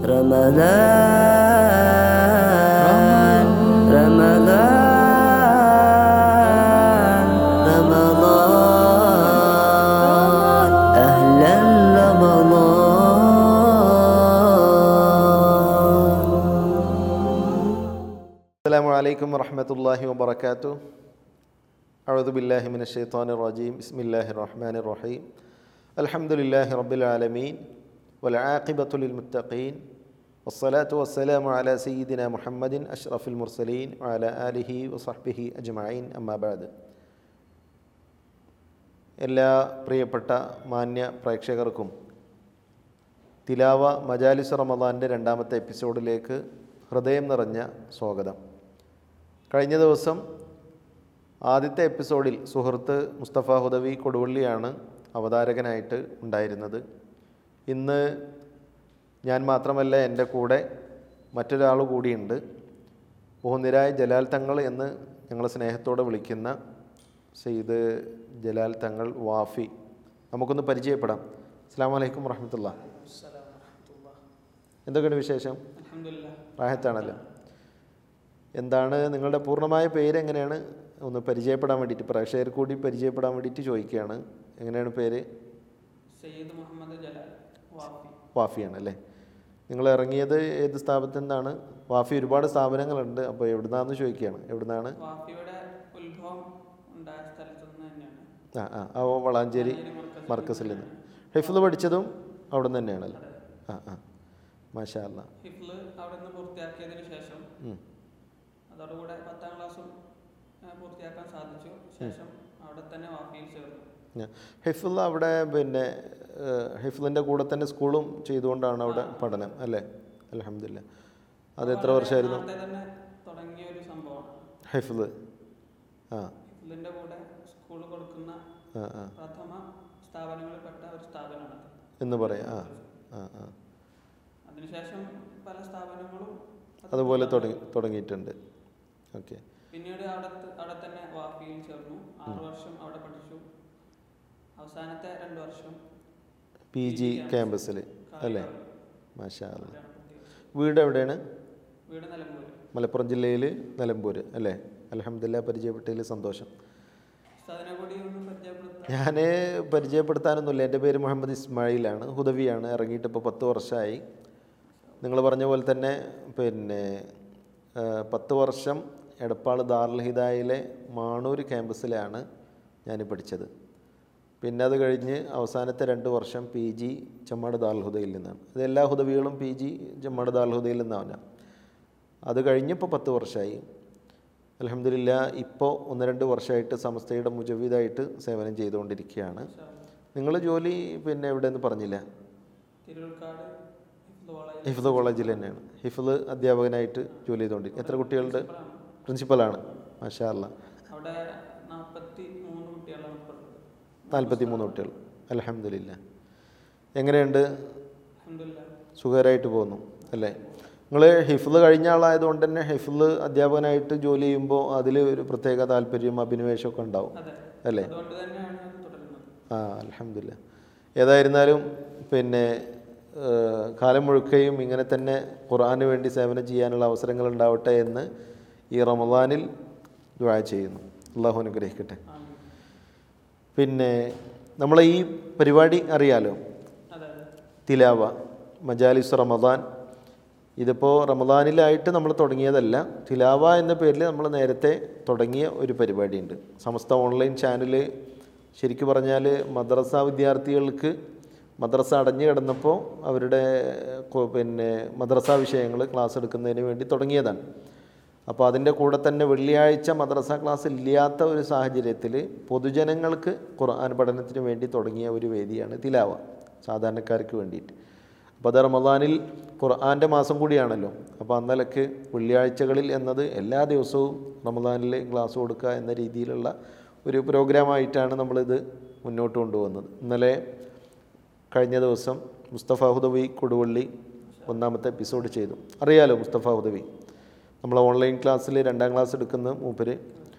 رمضان رمضان رمضان أهلا رمضان السلام عليكم ورحمة الله وبركاته أعوذ بالله من الشيطان الرجيم بسم الله الرحمن الرحيم الحمد لله رب العالمين والعاقبة للمتقين والصلاة والسلام على سيدنا محمد أشرف المرسلين وعلى آله وصحبه أجمعين أما بعد എല്ലാ പ്രിയപ്പെട്ട മാന്യ പ്രേക്ഷകർക്കും തിലാവ മജാലിസ് റമദാൻ്റെ രണ്ടാമത്തെ എപ്പിസോഡിലേക്ക് ഹൃദയം നിറഞ്ഞ സ്വാഗതം കഴിഞ്ഞ ദിവസം ആദ്യത്തെ എപ്പിസോഡിൽ സുഹൃത്ത് മുസ്തഫ ഹുദവി കൊടുവള്ളിയാണ് അവതാരകനായിട്ട് ഉണ്ടായിരുന്നത് ഇന്ന് ഞാൻ മാത്രമല്ല എൻ്റെ കൂടെ മറ്റൊരാൾ കൂടിയുണ്ട് ബഹുനിരായ ജലാൽ തങ്ങൾ എന്ന് ഞങ്ങൾ സ്നേഹത്തോടെ വിളിക്കുന്ന സെയ്ദ് ജലാൽ തങ്ങൾ വാഫി നമുക്കൊന്ന് പരിചയപ്പെടാം അസ്സാം വലൈക്കും വറഹമത്തുള്ള എന്തൊക്കെയാണ് വിശേഷം റാഹത്താണല്ലോ എന്താണ് നിങ്ങളുടെ പൂർണ്ണമായ പേര് എങ്ങനെയാണ് ഒന്ന് പരിചയപ്പെടാൻ വേണ്ടിയിട്ട് പ്രേക്ഷകർ കൂടി പരിചയപ്പെടാൻ വേണ്ടിയിട്ട് ചോദിക്കുകയാണ് എങ്ങനെയാണ് പേര് സയ്യിദ് മുഹമ്മദ് ജലാൽ വാഫി വാഫിയാണ് അല്ലേ നിങ്ങൾ ഇറങ്ങിയത് ഏത് സ്ഥാപനത്തിൽ നിന്നാണ് വാഫി ഒരുപാട് സ്ഥാപനങ്ങളുണ്ട് അപ്പോൾ എവിടുന്നാന്ന് ചോദിക്കുകയാണ് എവിടുന്നാണ് വാഫിയുടെ ഉത്ഭവം ഉണ്ടായ സ്ഥലത്ത് നിന്ന് തന്നെയാണ് ആ ആ ആ വളാഞ്ചേരി മർക്കസിൽ നിന്ന് ഹിഫ്ല് പഠിച്ചതും അവിടെ നിന്ന് തന്നെയാണല്ലോ ആ ആ മാഷാ അല്ലാ ഹിഫ്ല് അവിടെ നിന്ന് പൂർത്തിയാക്കിയതിനു ശേഷം ഉം. അതോടുകൂടെ പത്താം ക്ലാസ്സും ഏഹ്, പൂർത്തിയാക്കാൻ സാധിച്ചു ശേഷം അവിടെ തന്നെ വാഫിയിൽ ചേർന്നു ഞാൻ ഹിഫ്ല് അവിടെ പിന്നെ ഹിഫ്ലിൻ്റെ കൂടെ തന്നെ സ്കൂളും ചെയ്തുകൊണ്ടാണ് അവിടെ പഠനം അല്ലേ അലഹമില്ല അത് എത്ര വർഷമായിരുന്നു നേരത്തെ തന്നെ തുടങ്ങിയ ഒരു സംഭവമാണ് ഹിഫ്ല് ആ ഹിഫ്ലിന്റെ കൂടെ സ്കൂൾ കൊടുക്കുന്ന ആ ആ പ്രഥമ സ്ഥാപനങ്ങളിൽപ്പെട്ട ഒരു സ്ഥാപനമാണ് എന്ന് പറയാം ആ ആ ആ അതിനുശേഷം പല സ്ഥാപനങ്ങളും അതുപോലെ തുടങ്ങി തുടങ്ങിയിട്ടുണ്ട് ഓക്കെ പിന്നീട് അവിടെ ത- അവിടെ തന്നെ വാഫിയിൽ ചേർന്നു ആറ് വർഷം അവിടെ പഠിച്ചു അവസാനത്തെ രണ്ട് വർഷം പി ജി ക്യാമ്പസിൽ അല്ലേ കാലിക്കറ്റ് മാഷാ അല്ലാ ആണ് പൂർത്തീകരിച്ചത്. വീട് എവിടെയാണ് വീട് നിലമ്പൂർ മലപ്പുറം ജില്ലയിൽ നിലമ്പൂർ അല്ലേ അലഹമില്ല പരിചയപ്പെട്ടതിൽ സന്തോഷം അതിനെ കൂടി ഒന്ന് പരിചയപ്പെടുത്താം ഞാൻ പരിചയപ്പെടുത്താനൊന്നുമില്ല എൻ്റെ പേര് മുഹമ്മദ് ഇസ്മായിലാണ് ഹുദവിയാണ് ഇറങ്ങിയിട്ട് ഇപ്പോൾ പത്ത് വർഷമായി നിങ്ങൾ പറഞ്ഞ പോലെ തന്നെ പിന്നെ ആ, പത്ത് വർഷം എടപ്പാൾ ദാറുൽ ഹിദായിലെ മാണൂർ ക്യാമ്പസിലാണ് ഞാൻ പഠിച്ചത് പിന്നെ അത് കഴിഞ്ഞ് അവസാനത്തെ രണ്ട് വർഷം പി ജി ചെമ്മാട് ദാറുൽ ഹുദയിൽ നിന്നാണ് ഇത് എല്ലാ ഹുദവികളും പി ജി ചെമ്മാട് ദാറുൽ ഹുദയിൽ നിന്നാണ് അത് കഴിഞ്ഞപ്പോൾ പത്ത് വർഷമായി അലഹമില്ല ഇപ്പോൾ ഒന്ന് രണ്ട് വർഷമായിട്ട് സമസ്തയുടെ മുജവീദായിട്ട് സേവനം ചെയ്തുകൊണ്ടിരിക്കുകയാണ് നിങ്ങൾ ജോലി പിന്നെ എവിടെയെന്ന് പറഞ്ഞില്ല തിരുവൾക്കാട് ഹിഫ്ദ് കോളേജ് ഹിഫ്ദ് കോളേജിൽ തന്നെയാണ് ഹിഫ്ദ് അധ്യാപകനായിട്ട് ജോലി ചെയ്തുകൊണ്ടിരിക്കും എത്ര കുട്ടികളുണ്ട് പ്രിൻസിപ്പലാണ് മാഷാ അല്ല അവിടെ നാൽപ്പത്തി മൂന്ന് കുട്ടികളാണ് ഇപ്പോൾ ഉള്ളത് നാൽപ്പത്തി മൂന്ന് കുട്ടികൾ അലഹമില്ല എങ്ങനെയുണ്ട് അൽഹംദുലില്ലാ സുഖകരമായിട്ട് പോകുന്നു അല്ലേ നിങ്ങൾ ഹിഫ്ല് കഴിഞ്ഞ ആളായതുകൊണ്ട് തന്നെ ഹിഫ്ല് അധ്യാപകനായിട്ട് ജോലി ചെയ്യുമ്പോൾ അതിൽ ഒരു പ്രത്യേക താല്പര്യം അഭിനിവേശമൊക്കെ ഉണ്ടാവും അതെ അല്ലേ അതുകൊണ്ട് തന്നെയാണ് അത് തുടരുന്നത് ആ അലഹമില്ല ഏതായിരുന്നാലും പിന്നെ ഏഹ്, കാലം മുഴുക്കയും ഇങ്ങനെ തന്നെ ഖുർആന് വേണ്ടി സേവനം ചെയ്യാനുള്ള അവസരങ്ങൾ ഉണ്ടാവട്ടെ എന്ന് ഈ റമദാനിൽ ദുആ ചെയ്യുന്നു അള്ളാഹു അനുഗ്രഹിക്കട്ടെ ആമീൻ. പിന്നെ നമ്മളെ ഈ പരിപാടി അറിയാലോ അതെ അതെ തിലാവ മജാലിസ് റമദാൻ ഇതിപ്പോൾ റമദാനിലായിട്ട് നമ്മൾ തുടങ്ങിയതല്ല തിലാവ എന്ന പേരിൽ നമ്മൾ നേരത്തെ തുടങ്ങിയ ഒരു പരിപാടിയുണ്ട് സമസ്ത ഓൺലൈൻ ചാനൽ ശരിക്കു പറഞ്ഞാൽ മദ്രസ വിദ്യാർത്ഥികൾക്ക് മദ്രസ അടഞ്ഞു കിടന്നപ്പോൾ അവരുടെ കൊ- പിന്നെ മദ്രസ വിഷയങ്ങൾ ക്ലാസ് എടുക്കുന്നതിന് വേണ്ടി തുടങ്ങിയതാണ് അപ്പോൾ അതിൻ്റെ കൂടെ തന്നെ വെള്ളിയാഴ്ച മദ്രസ ക്ലാസ് ഇല്ലാത്ത ഒരു സാഹചര്യത്തിൽ പൊതുജനങ്ങൾക്ക് ഖുർആൻ പഠനത്തിന് വേണ്ടി തുടങ്ങിയ ഒരു വേദിയാണ് തിലാവ സാധാരണക്കാർക്ക് വേണ്ടിയിട്ട് അപ്പോൾ അത് റമദാനിൽ ഖുർആൻ്റെ മാസം കൂടിയാണല്ലോ അപ്പോൾ അന്നലക്ക് വെള്ളിയാഴ്ചകളിൽ എന്നത് എല്ലാ ദിവസവും റമദാനിൽ ക്ലാസ് കൊടുക്കുക എന്ന രീതിയിലുള്ള ഒരു പ്രോഗ്രാമായിട്ടാണ് നമ്മളിത് മുന്നോട്ട് കൊണ്ടുപോകുന്നത് ഇന്നലെ കഴിഞ്ഞ ദിവസം മുസ്തഫ ഹുദവി കൊടുവള്ളി ഒന്നാമത്തെ എപ്പിസോഡ് ചെയ്തു അറിയാലോ മുസ്തഫ ഹുദവി നമ്മൾ ഓൺലൈൻ ക്ലാസ്സിൽ രണ്ടാം ക്ലാസ് എടുക്കുന്ന മൂപ്പര്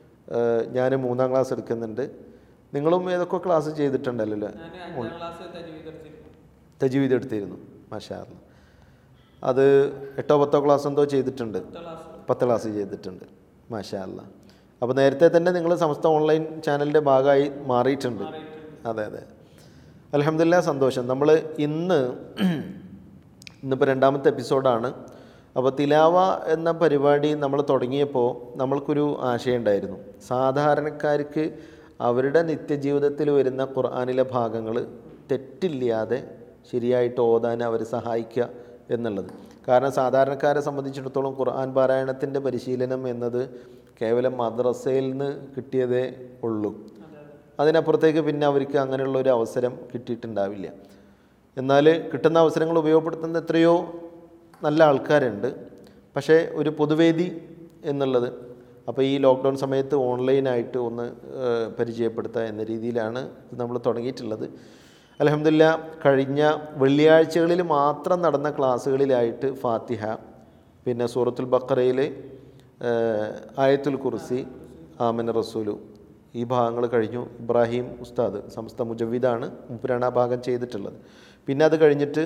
ഞാൻ മൂന്നാം ക്ലാസ് എടുക്കുന്നുണ്ട് നിങ്ങളും ഏതൊക്കെ ക്ലാസ് ചെയ്തിട്ടുണ്ടല്ലോ അല്ലേ ഞാൻ അഞ്ചാം ക്ലാസ് തജ്വീദ് എടുത്തിരുന്നു തജീവിത് എടുത്തിരുന്നു മാഷാ അല്ലാ. അത് എട്ടോ പത്തോ ക്ലാസ് എന്തോ ചെയ്തിട്ടുണ്ട് ക്ലാസ് പത്ത് ക്ലാസ് ചെയ്തിട്ടുണ്ട് മാഷാ അല്ല അപ്പോൾ നേരത്തെ തന്നെ നിങ്ങൾ സമസ്ത ഓൺലൈൻ ചാനലിൻ്റെ ഭാഗമായി മാറിയിട്ടുണ്ട് അതെ അതെ അലഹമില്ല സന്തോഷം നമ്മൾ ഇന്ന് ഇന്നിപ്പോൾ രണ്ടാമത്തെ എപ്പിസോഡാണ് അപ്പോൾ തിലാവ എന്ന പരിപാടി നമ്മൾ തുടങ്ങിയപ്പോൾ നമ്മൾക്കൊരു ആശയമുണ്ടായിരുന്നു സാധാരണക്കാർക്ക് അവരുടെ നിത്യജീവിതത്തിൽ വരുന്ന ഖുർആാനിലെ ഭാഗങ്ങൾ തെറ്റില്ലാതെ ശരിയായിട്ട് ഓതാൻ അവർ സഹായിക്കുക എന്നുള്ളത് കാരണം സാധാരണക്കാരെ സംബന്ധിച്ചിടത്തോളം ഖുർആൻ പാരായണത്തിൻ്റെ പരിശീലനം എന്നത് കേവലം മദ്രസയിൽ നിന്ന് കിട്ടിയതേ ഉള്ളൂ അതിനപ്പുറത്തേക്ക് പിന്നെ അവർക്ക് അങ്ങനെയുള്ള ഒരു അവസരം കിട്ടിയിട്ടുണ്ടാവില്ല എന്നാൽ കിട്ടുന്ന അവസരങ്ങൾ ഉപയോഗപ്പെടുത്തുന്ന എത്രയോ നല്ല ആൾക്കാരുണ്ട് പക്ഷേ ഒരു പൊതുവേദി എന്നുള്ളത് അപ്പോൾ ഈ ലോക്ക്ഡൗൺ സമയത്ത് ഓൺലൈനായിട്ട് ഒന്ന് ഏഹ്, പരിചയപ്പെടുത്തുക എന്ന രീതിയിലാണ് ഇത് നമ്മൾ തുടങ്ങിയിട്ടുള്ളത് അലഹമില്ല കഴിഞ്ഞ വെള്ളിയാഴ്ചകളിൽ മാത്രം നടന്ന ക്ലാസ്സുകളിലായിട്ട് ഫാത്തിഹ പിന്നെ സൂറത്തുൽ ബക്കറയിൽ ആയത്തുൽ കുർസി ആമന റസൂലു ഈ ഭാഗങ്ങൾ കഴിഞ്ഞു ഇബ്രാഹിം ഉസ്താദ് സമസ്ത മുജവിദാണ് മുപ്പരാണ് ആ ഭാഗം ചെയ്തിട്ടുള്ളത് പിന്നെ അത് കഴിഞ്ഞിട്ട്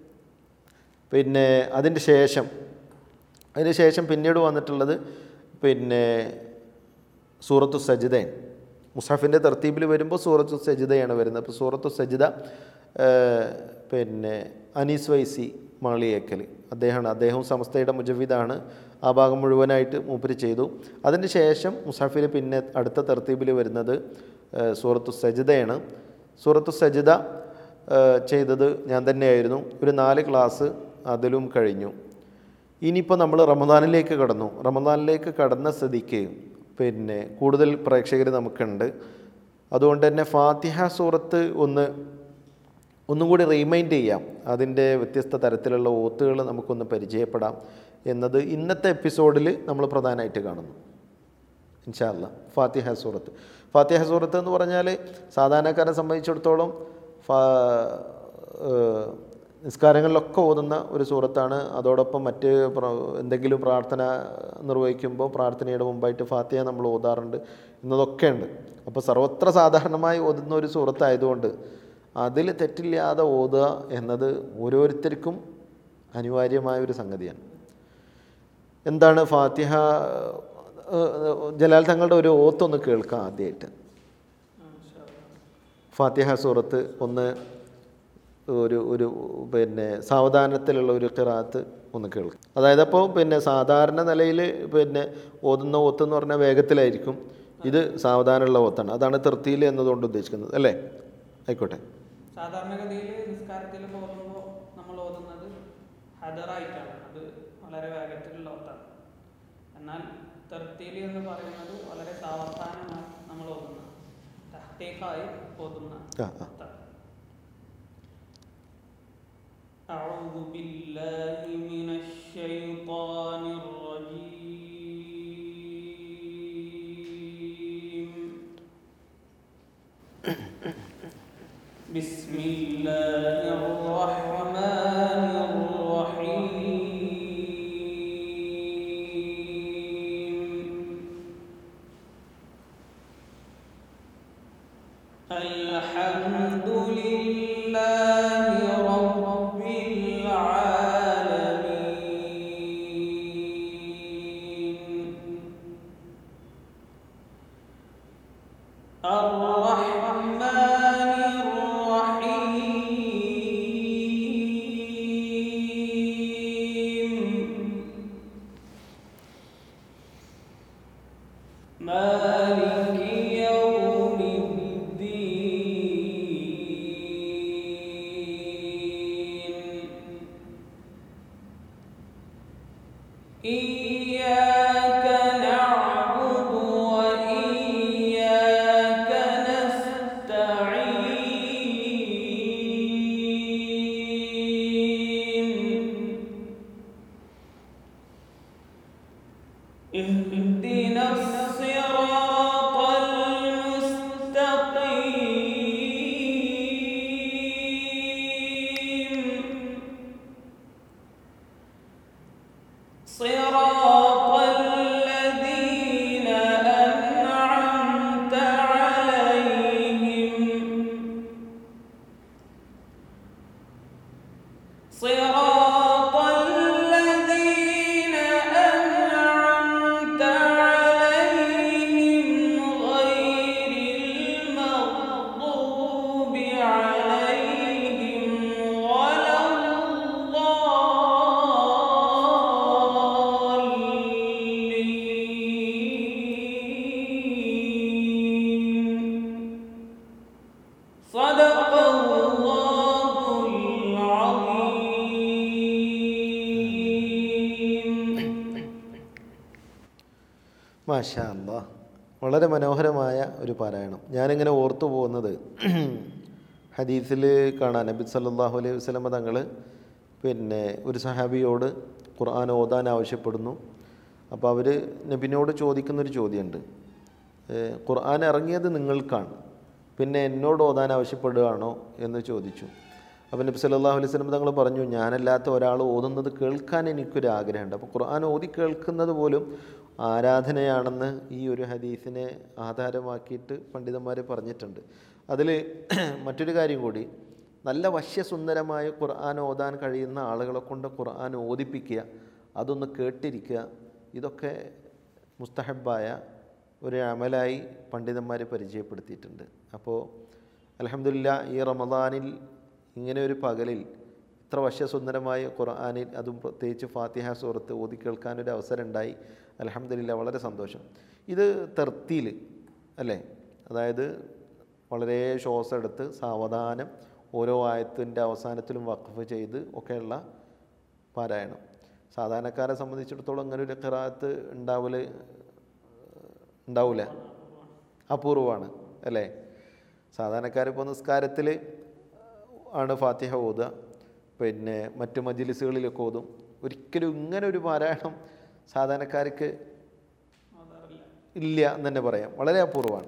പിന്നെ അതിൻ്റെ ശേഷം അതിന് ശേഷം പിന്നീട് വന്നിട്ടുള്ളത് പിന്നെ സൂറത്തു സജിദയാണ് മുസാഫിൻ്റെ തർത്തീബിൽ വരുമ്പോൾ സൂറത്തു സജിദയാണ് വരുന്നത് അപ്പോൾ സൂറത്തു സജിദ ഏഹ്, പിന്നെ അനീസ് വൈസി മാളിയേക്കൽ അദ്ദേഹമാണ് അദ്ദേഹം സമസ്തയുടെ മുജവിദാണ് ആ ഭാഗം മുഴുവനായിട്ട് മൂപ്പര് ചെയ്തു അതിന് ശേഷം മുസാഫിൽ പിന്നെ അടുത്ത തർത്തീബിൽ വരുന്നത് ഏഹ്, സൂറത്തു സജിദയാണ് സൂറത്തു സജിദ ഏഹ്, ചെയ്തത് ഞാൻ തന്നെയായിരുന്നു ഒരു നാല് ക്ലാസ് അതിലും കഴിഞ്ഞു ഇനിയിപ്പോൾ നമ്മൾ റമദാനിലേക്ക് കടന്നു റമദാനിലേക്ക് കടന്ന സ്ഥിതിക്ക് പിന്നെ കൂടുതൽ പ്രേക്ഷകർ നമുക്കുണ്ട് അതുകൊണ്ട് തന്നെ ഫാത്തിഹ സൂറത്ത് ഒന്ന് ഒന്നും കൂടി റീമൈൻഡ് ചെയ്യാം അതിൻ്റെ വ്യത്യസ്ത തരത്തിലുള്ള ഓത്തുകൾ നമുക്കൊന്ന് പരിചയപ്പെടാം എന്നത് ഇന്നത്തെ എപ്പിസോഡിൽ നമ്മൾ പ്രധാനമായിട്ട് കാണുന്നു ഇൻഷാല്ല ഫാത്തിഹ സൂറത്ത് ഫാത്തിഹ സൂറത്ത് എന്ന് പറഞ്ഞാൽ സാധാരണക്കാരെ സംബന്ധിച്ചിടത്തോളം ഫാ ഏഹ് നിസ്കാരങ്ങളിലൊക്കെ ഓതുന്ന ഒരു സൂറത്താണ് അതോടൊപ്പം മറ്റ് പ്ര- എന്തെങ്കിലും പ്രാർത്ഥന നിർവഹിക്കുമ്പോൾ പ്രാർത്ഥനയുടെ മുമ്പായിട്ട് ഫാത്തിഹ നമ്മൾ ഓതാറുണ്ട് എന്നതൊക്കെ ഉണ്ട് അപ്പോൾ സർവത്ര സാധാരണമായി ഓതുന്ന ഒരു സൂറത്തായതുകൊണ്ട് അതിൽ തെറ്റില്ലാതെ ഓതുക എന്നത് ഓരോരുത്തർക്കും അനിവാര്യമായ ഒരു സംഗതിയാണ് എന്താണ് ഫാത്തിഹ ഏഹ്, ജലാൽ തങ്ങളുടെ ഒരു ഓത്തൊന്ന് കേൾക്കാം ആദ്യമായിട്ട് ഫാത്തിഹ സൂറത്ത് ഒന്ന് ഒരു ഒരു പിന്നെ സാവധാനത്തിലുള്ള ഒരു ഖിറാത്ത് ഒന്ന് കേൾക്കും അതായത് അപ്പോൾ പിന്നെ സാധാരണ നിലയിൽ പിന്നെ ഓതുന്ന ഓത്ത് എന്ന് പറഞ്ഞാൽ വേഗത്തിലായിരിക്കും ഇത് സാവധാനമുള്ള ഓത്താണ് അതാണ് തൃത്തിയിൽ എന്നതുകൊണ്ട് ഉദ്ദേശിക്കുന്നത് അല്ലേ ആയിക്കോട്ടെ സാധാരണഗതിയിൽ നിസ്കാരത്തിൽ പോകുമ്പോൾ നമ്മൾ ഓതുന്നത് ഹദറായിട്ടാണ് അത് വളരെ വേഗത്തിലുള്ള ഓത്താണ് എന്നാൽ തെർത്തീലി എന്ന് പറയുന്നത് വളരെ സാവധാനമായി നമ്മൾ ഓതുന്ന തഹ്തീഖായി ഓതുന്ന ആ ആ ഓത്താണ്. أعوذ بالله من الشيطان الرجيم بسم الله الرحمن الرحيم الحمد لله رب العالمين الرحمن الرحيم مالك يوم الدين إياك نعبد وإياك نستعين اهدنا الصراط المستقيم صراط الذين أنعمت عليهم صراط മാഷാ അല്ലാ വളരെ മനോഹരമായ ഒരു പാരായണം ഞാനിങ്ങനെ ഓർത്തു പോകുന്നത് ഹദീസിൽ കാണാൻ നബി സല്ലല്ലാഹു അലൈഹി വസല്ലമ തങ്ങൾ പിന്നെ ഒരു സഹാബിയോട് ഖുർആൻ ഓതാൻ ആവശ്യപ്പെടുന്നു അപ്പോൾ അവർ നബിനോട് ചോദിക്കുന്നൊരു ചോദ്യമുണ്ട് ഏഹ് ഖുർആൻ ഇറങ്ങിയത് നിങ്ങൾക്കാണ് പിന്നെ എന്നോട് ഓതാൻ ആവശ്യപ്പെടുകയാണോ എന്ന് ചോദിച്ചു അപ്പോൾ നബി സല്ലല്ലാഹു അലൈഹി വസല്ലം തങ്ങൾ പറഞ്ഞു ഞാനല്ലാത്ത ഒരാൾ ഓതുന്നത് കേൾക്കാൻ എനിക്കൊരു ആഗ്രഹമുണ്ട് അപ്പോൾ ഖുർആൻ ഓതി കേൾക്കുന്നത് പോലും ആരാധനയാണെന്ന് ഈ ഒരു ഹദീസിനെ ആധാരമാക്കിയിട്ട് പണ്ഡിതന്മാർ പറഞ്ഞിട്ടുണ്ട് അതിൽ മറ്റൊരു കാര്യം കൂടി നല്ല വശ്യസുന്ദരമായ ഖുർആൻ ഓതാൻ കഴിയുന്ന ആളുകളെ കൊണ്ട് ഖുർആൻ ഓദിപ്പിക്കുക അതൊന്ന് കേട്ടിരിക്കുക ഇതൊക്കെ മുസ്തഹബായ ഒരു അമലായി പണ്ഡിതന്മാർ പരിചയപ്പെടുത്തിയിട്ടുണ്ട് അപ്പോൾ അലഹമില്ല ഈ റമദാനിൽ ഇങ്ങനെ ഒരു പകലിൽ ഇത്ര വശ്യസുന്ദരമായ ഖുർആാനിൽ അതും പ്രത്യേകിച്ച് ഫാത്തിഹ സൂറത്ത് ഓതി കേൾക്കാനൊരു അവസരം ഉണ്ടായി അലഹമില്ല വളരെ സന്തോഷം ഇത് തെർത്തിയിൽ അല്ലേ അതായത് വളരെ ശ്വാസം എടുത്ത് സാവധാനം ഓരോ ആയത്തിൻ്റെ അവസാനത്തിലും വഖഫ് ചെയ്ത് ഒക്കെയുള്ള പാരായണം സാധാരണക്കാരെ സംബന്ധിച്ചിടത്തോളം അങ്ങനെ ഒരു ഖിറാത്ത് ഉണ്ടാവൽ ഉണ്ടാവില്ല അപൂർവമാണ് അല്ലേ സാധാരണക്കാരിപ്പോൾ നിസ്കാരത്തിൽ ആണ് ഫാത്തിഹ ഓതുക പിന്നെ മറ്റു മജിലിസുകളിലൊക്കെ ഓതും ഒരിക്കലും ഇങ്ങനെ ഒരു പാരായണം സാധാരണക്കാർക്ക് ഓതാറില്ല ഇല്ല എന്ന് തന്നെ പറയാം വളരെ അപൂർവമാണ്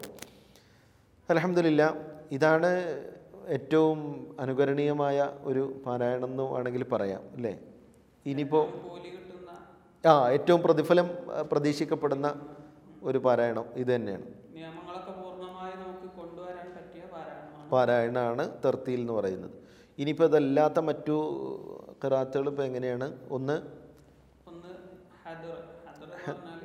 അലഹമില്ല ഇതാണ് ഏറ്റവും അനുകരണീയമായ ഒരു പാരായണം എന്ന് വേണമെങ്കിൽ പറയാം അല്ലേ ഇനിയിപ്പോൾ കൂലി കിട്ടുന്ന ആ ഏറ്റവും പ്രതിഫലം ആ, പ്രതീക്ഷിക്കപ്പെടുന്ന ഒരു പാരായണം ഇത് തന്നെയാണ് നിയമങ്ങളൊക്കെ പൂർണ്ണമായി നമുക്ക് കൊണ്ടുവരാൻ പറ്റിയ പാരായണമാണ് പാരായണമാണ് തെർത്തിയിൽ എന്ന് പറയുന്നത് ഇനിയിപ്പോൾ ഇതല്ലാത്ത മറ്റു ഖിറാത്തുകൾ ഇപ്പോൾ എങ്ങനെയാണ് ഒന്ന് ഒന്ന് ഹദർ ഹദർ എന്ന് പറഞ്ഞാൽ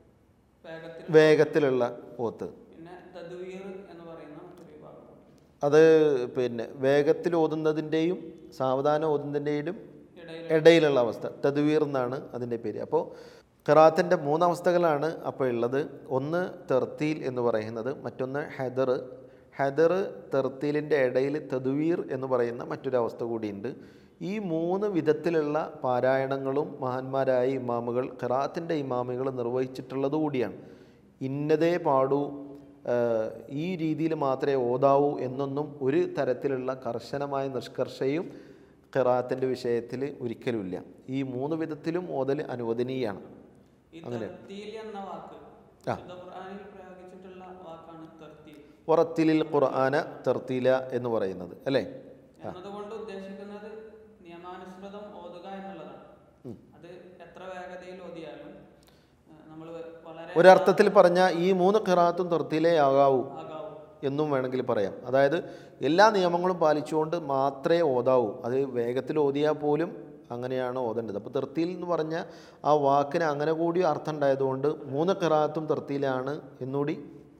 വേഗത്തിൽ വേഗത്തിലുള്ള ഓത്ത് പിന്നെ തദ്വീർ എന്ന് പറയുന്ന മറ്റൊരു വിഭാഗം അത് പിന്നെ വേഗത്തിൽ ഓതുന്നതിൻ്റെയും സാവധാനം ഓതുന്നതിൻ്റെയും ഇടയിൽ ഇടയിലുള്ള അവസ്ഥ തദ്വീർ എന്നാണ് അതിൻ്റെ പേര് അപ്പോൾ ഖിറാത്തിൻ്റെ മൂന്നവസ്ഥകളാണ് അപ്പോൾ ഉള്ളത് ഒന്ന് തെർത്തീൽ എന്ന് പറയുന്നത് മറ്റൊന്ന് ഹെദർ ഹെദർ തെർത്തീലിൻ്റെ ഇടയിൽ തദ്വീർ എന്ന് പറയുന്ന മറ്റൊരവസ്ഥ കൂടിയുണ്ട് ഈ മൂന്ന് വിധത്തിലുള്ള പാരായണങ്ങളും മഹാന്മാരായ ഇമാമുകൾ ഖിറാത്തിൻ്റെ ഇമാമുകൾ നിർവഹിച്ചിട്ടുള്ളത് കൂടിയാണ് ഇന്നതേ പാടൂ ആഹ് ഈ രീതിയിൽ മാത്രമേ ഓതാവൂ എന്നൊന്നും ഒരു തരത്തിലുള്ള കർശനമായ നിഷ്കർഷയും ഖിറാത്തിൻ്റെ വിഷയത്തിൽ ഒരിക്കലുമില്ല ഈ മൂന്ന് വിധത്തിലും ഓതൽ അനുവദനീയമാണ് ഈ തർത്തീൽ എന്ന വാക്ക് ആ. ശുദ്ധ ഖുർആനിൽ പ്രയോഗിച്ചിട്ടുള്ള വാക്കാണ് തർത്തീൽ ഉറത്തിലിൽ ഖുർആന തെർത്തീല എന്ന് പറയുന്നത് അല്ലേ എന്നതുകൊണ്ട് ഉദ്ദേശിക്കുന്നത് നിയമാനുസൃതം ഓതുക എന്നുള്ളതാണ് അത് എത്ര വേഗതയിൽ ഓതിയാലും നമ്മൾ വളരെ ഒരർത്ഥത്തിൽ പറഞ്ഞാൽ ഈ മൂന്ന് ഖിറാത്തും തെർത്തീലേ ആകാവൂ ആകാവും എന്നും വേണമെങ്കിൽ പറയാം അതായത് എല്ലാ നിയമങ്ങളും പാലിച്ചുകൊണ്ട് മാത്രമേ ഓതാവൂ അത് വേഗത്തിൽ ഓതിയാൽ പോലും അങ്ങനെയാണ് ഓതേണ്ടത് അപ്പോൾ തെർത്തിയിൽ എന്ന് പറഞ്ഞ ആ വാക്കിന് അങ്ങനെ കൂടി അർത്ഥം ഉണ്ടായതുകൊണ്ട് മൂന്ന് ഖിറാത്തും തെർത്തിയിലാണ് എന്നുകൂടി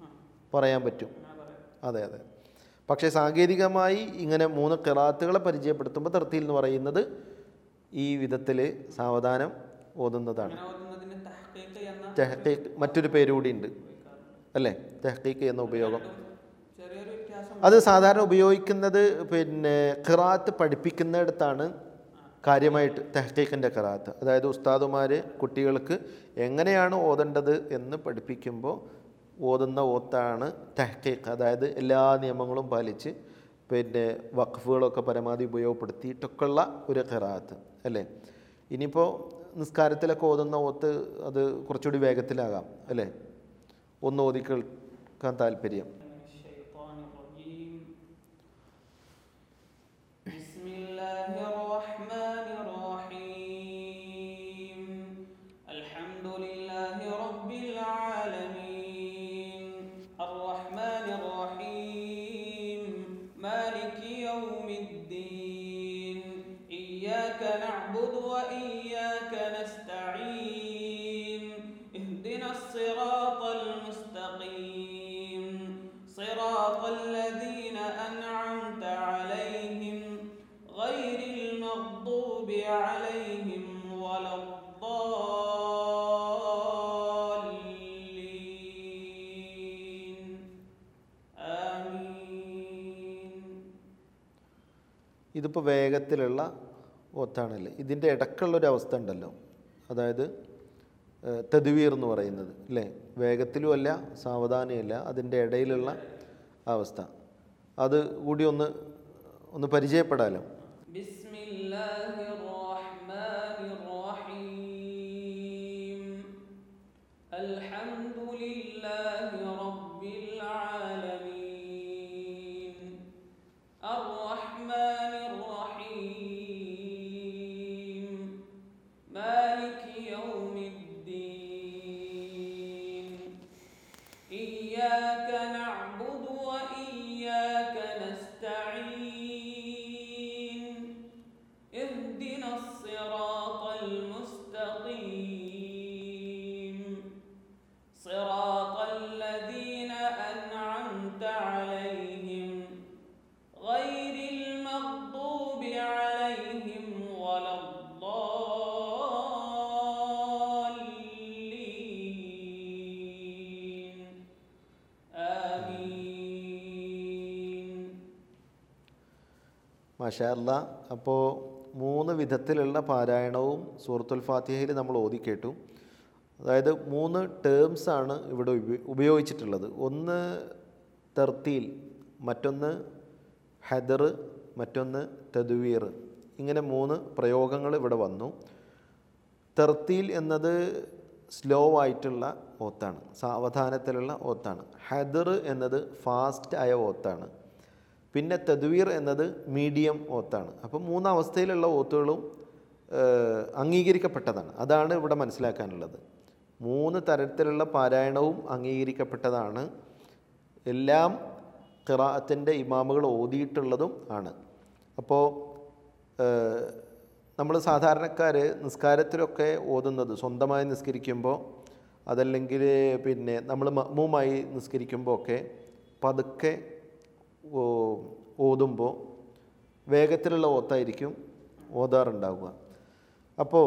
പറയാൻ പറ്റും അങ്ങനെ പറയാം അതെ അതെ പക്ഷേ സാങ്കേതികമായി ഇങ്ങനെ മൂന്ന് ഖിറാത്തുകളെ പരിചയപ്പെടുത്തുമ്പോൾ തെർത്തിയിൽ എന്ന് പറയുന്നത് ഈ വിധത്തിൽ സാവധാനം ഓതുന്നതാണ് അങ്ങനെ ഓതുന്നതിന് തഹ്ഖീഖ് എന്ന തെഹ്ക്കീക്ക് മറ്റൊരു പേര് കൂടിയുണ്ട് അല്ലേ തെഹ്ക്കീക്ക് എന്ന ഉപയോഗം ചെറിയൊരു വ്യത്യാസം അത് സാധാരണ ഉപയോഗിക്കുന്നത് പിന്നെ ഖിറാത്ത് പഠിപ്പിക്കുന്നിടത്താണ് കാര്യമായിട്ട് തെഹ്ക്കീക്കിൻ്റെ ഖിറാത്ത് അതായത് ഉസ്താദുമാർ കുട്ടികൾക്ക് എങ്ങനെയാണ് ഓതേണ്ടത് എന്ന് പഠിപ്പിക്കുമ്പോൾ ഓതുന്ന ഓത്താണ് തെഹ്ക്കീക്ക് അതായത് എല്ലാ നിയമങ്ങളും പാലിച്ച് പിന്നെ വഖഫുകളൊക്കെ പരമാവധി ഉപയോഗപ്പെടുത്തിയിട്ടൊക്കെയുള്ള ഒരു ഖിറാത്ത് അല്ലേ ഇനിയിപ്പോൾ നിസ്കാരത്തിലൊക്കെ ഓതുന്ന ഓത്ത് അത് കുറച്ചുകൂടി വേഗത്തിലാകാം അല്ലേ ഒന്ന് ഓതി കേൾക്കാൻ താല്പര്യം الشيطان الرجيم بسم الله الرحمن الرحيم الحمد لله رب العالمين الرحمن الرحيم مالك يوم الدين إياك نعبد وإياك نستعين اهدنا الصراط المستقيم صراط الذين أنعمت عليهم غير المغضوب عليهم ولا الضالين آمين ഇതിപ്പോൾ വേഗത്തിലുള്ള ഓത്താണല്ലേ ഇതിൻ്റെ ഇടക്കുള്ളൊരു അവസ്ഥ ഉണ്ടല്ലോ അതായത് ഏഹ്, തദ്വീർ എന്ന് പറയുന്നത് അല്ലേ വേഗത്തിലും അല്ല സാവധാനമല്ല അതിൻ്റെ ഇടയിലുള്ള അവസ്ഥ അത് കൂടി ഒന്ന് ഒന്ന് പരിചയപ്പെടാലോ بسم الله الرحمن الرحيم الحمد لله رب العالمين الرحمن الرحيم مالك يوم الدين إياك نعبد وإياك نستعين اهدنا الصراط المستقيم صراط الذين أنعمت عليهم غير المغضوب عليهم ولا الضالين آمين മാഷാല്ല അപ്പോൾ മൂന്ന് വിധത്തിലുള്ള പാരായണവും സൂറത്തുൽ ഫാത്തിഹയിൽ നമ്മൾ ഓതിക്കേട്ടു അതായത് മൂന്ന് ടേംസ് ആണ് ഇവിടെ ഉപ- ഉപയോഗിച്ചിട്ടുള്ളത് ഒന്ന് തെർത്തീൽ മറ്റൊന്ന് ഹെദർ മറ്റൊന്ന് തദ്വീർ ഇങ്ങനെ മൂന്ന് പ്രയോഗങ്ങൾ ഇവിടെ വന്നു തെർത്തീൽ എന്നത് സ്ലോ ആയിട്ടുള്ള ഓത്താണ് സാവധാനത്തിലുള്ള ഓത്താണ് ഹദർ എന്നത് ഫാസ്റ്റ് ആയ ഓത്താണ് പിന്നെ തദ്വീർ എന്നത് മീഡിയം ഓത്താണ് അപ്പം മൂന്ന് അവസ്ഥയിലുള്ള ഓത്തുകളും ഏഹ്, അംഗീകരിക്കപ്പെട്ടതാണ് അതാണ് ഇവിടെ മനസ്സിലാക്കാനുള്ളത് മൂന്ന് തരത്തിലുള്ള പാരായണവും അംഗീകരിക്കപ്പെട്ടതാണ് എല്ലാം ഖിറാഅത്തിൻ്റെ ഇമാമുകൾ ഓതിയിട്ടുള്ളതും ആണ് അപ്പോൾ നമ്മൾ സാധാരണക്കാർ നിസ്കാരത്തിലൊക്കെ ഓതുന്നത് സ്വന്തമായി നിസ്കരിക്കുമ്പോൾ അതല്ലെങ്കിൽ പിന്നെ നമ്മൾ മമ്മൂമായി നിസ്കരിക്കുമ്പോൾ ഒക്കെ പതുക്കെ ഓ- ഓതുമ്പോൾ വേഗത്തിലുള്ള ഓത്തായിരിക്കും ഓതാറുണ്ടാവുക അപ്പോൾ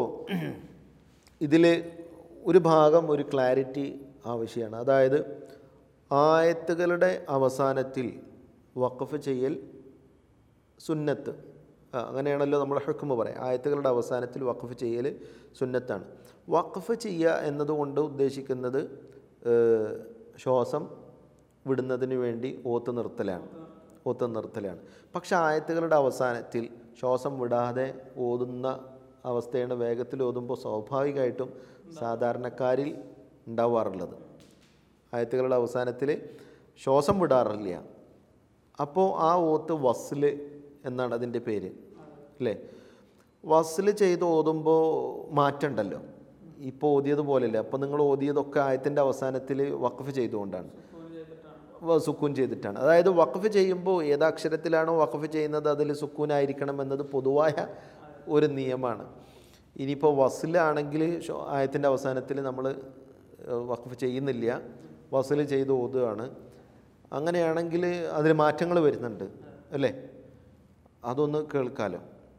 ഇതിൽ ഒരു ഭാഗം ഒരു ക്ലാരിറ്റി ആവശ്യമാണ് അതായത് ആയത്തുകളുടെ അവസാനത്തിൽ വഖഫ് ചെയ്യൽ സുന്നത്ത് ആ, അങ്ങനെയാണല്ലോ നമ്മൾ ഹുക്കുമ് പറയാം ആയത്തുകളുടെ അവസാനത്തിൽ വഖഫ് ചെയ്യൽ സുന്നത്താണ് വഖഫ് ചെയ്യുക എന്നതുകൊണ്ട് ഉദ്ദേശിക്കുന്നത് ഏഹ്, ശ്വാസം വിടുന്നതിന് വേണ്ടി ഓത്ത് നിർത്തലാണ് ഓത്ത് നിർത്തലാണ് പക്ഷെ ആയത്തുകളുടെ അവസാനത്തിൽ ശ്വാസം വിടാതെ ഓതുന്ന അവസ്ഥയാണ് വേഗത്തിൽ ഓതുമ്പോൾ സ്വാഭാവികമായിട്ടും സാധാരണക്കാരിൽ ഉണ്ടാവാറുള്ളത് ആയത്തുകളുടെ അവസാനത്തിൽ ശ്വാസം വിടാറില്ല അപ്പോൾ ആ ഓത്ത് വസ്ല് എന്നാണ് അതിൻ്റെ പേര് അല്ലേ വസ്ല് ചെയ്ത് ഓതുമ്പോൾ മാറ്റമുണ്ടല്ലോ ഇപ്പോൾ ഓതിയതുപോലെയല്ലേ അപ്പോൾ നിങ്ങൾ ഓതിയതൊക്കെ ആയത്തിൻ്റെ അവസാനത്തിൽ വഖഫ് ചെയ്തുകൊണ്ടാണ് വ- സുക്കൂൻ ചെയ്തിട്ടാണ് അതായത് വഖഫ് ചെയ്യുമ്പോൾ ഏത് അക്ഷരത്തിലാണോ വഖഫ് ചെയ്യുന്നത് അതിൽ സുക്കൂനായിരിക്കണം എന്നത് പൊതുവായ ഒരു നിയമമാണ് ഇനിയിപ്പോൾ വസിലാണെങ്കിൽ ആയത്തിൻ്റെ അവസാനത്തിൽ നമ്മൾ വഖഫ് ചെയ്യുന്നില്ല വസിൽ ചെയ്ത് ഓതുകയാണ് അങ്ങനെയാണെങ്കിൽ അതിൽ മാറ്റങ്ങൾ വരുന്നുണ്ട് അല്ലേ അതൊന്ന് കേൾക്കാലോ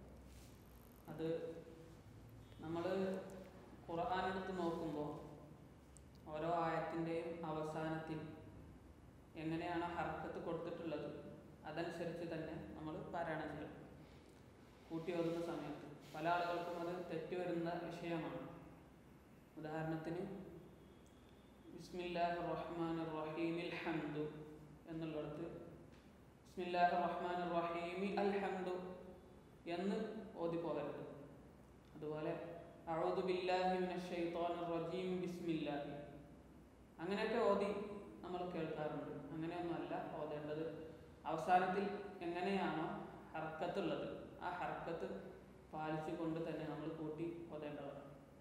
അത് നമ്മൾ ഖുർആൻ എടുത്ത് നോക്കുമ്പോൾ ഓരോ ആയത്തിൻ്റെയും അവസാനത്തിൽ എങ്ങനെയാണ് ഹർക്കത്ത് കൊടുത്തിട്ടുള്ളത് അതനുസരിച്ച് തന്നെ നമ്മൾ പാരായണം ചെയ്യണം കൂട്ടി ഓതുന്ന സമയത്ത് പല ആളുകൾക്കും അത് തെറ്റുവരുന്ന വിഷയമാണ് ഉദാഹരണത്തിന് ബിസ്മില്ലാഹ് റഹ്മാൻ റഹീമിൽ ഹംദു എന്നുള്ളിടത്ത് ബിസ്മില്ലാഹ് റഹ്മാൻ റഹീമി അൽഹംദു എന്ന് ഓതി പോകരുത് അതുപോലെ അഊദു ബില്ലാഹി മിനശ് ശൈത്വാനിർ റജീം ബിസ്മില്ലാഹി അങ്ങനെയൊക്കെ ഓതി നമ്മൾ കേൾക്കാറുണ്ട് അങ്ങനെയൊന്നുമല്ല ഓതേണ്ടത് അവസാനത്തിൽ എങ്ങനെയാണോ ഹർക്കത്തുള്ളത് ആ ഹർക്കത്ത് പാലിച്ചുകൊണ്ട് തന്നെ നമ്മൾ കൂട്ടി ഓതേണ്ടതാണ്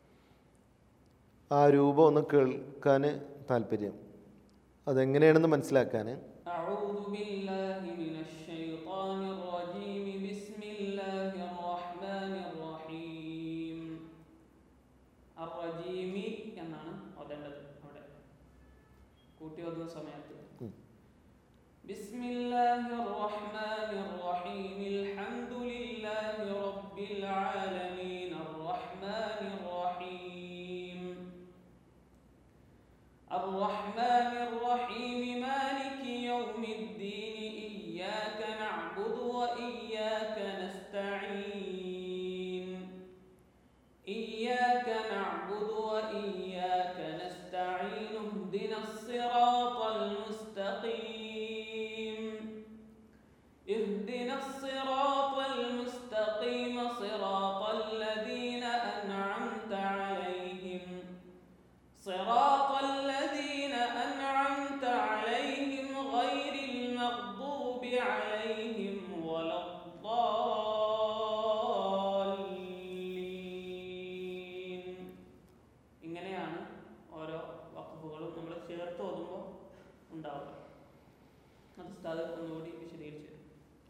ആ രൂപം ഒന്ന് കേൾക്കാൻ താല്പര്യം അതെങ്ങനെയാണെന്ന് മനസ്സിലാക്കാൻ أعوذ بالله من الشيطان الرجيم بسم الله الرحمن الرحيم الرجيم എന്നാണ് ഓതേണ്ടത് അവിടെ കൂട്ടി ഓതുന്ന സമയത്ത് بسم الله الرحمن الرحيم الحمد لله رب العالمين الرحمن الرحيم الرحمن الرحيم مالك يوم الدين إياك نعبد وإياك نستعين إياك نعبد وإياك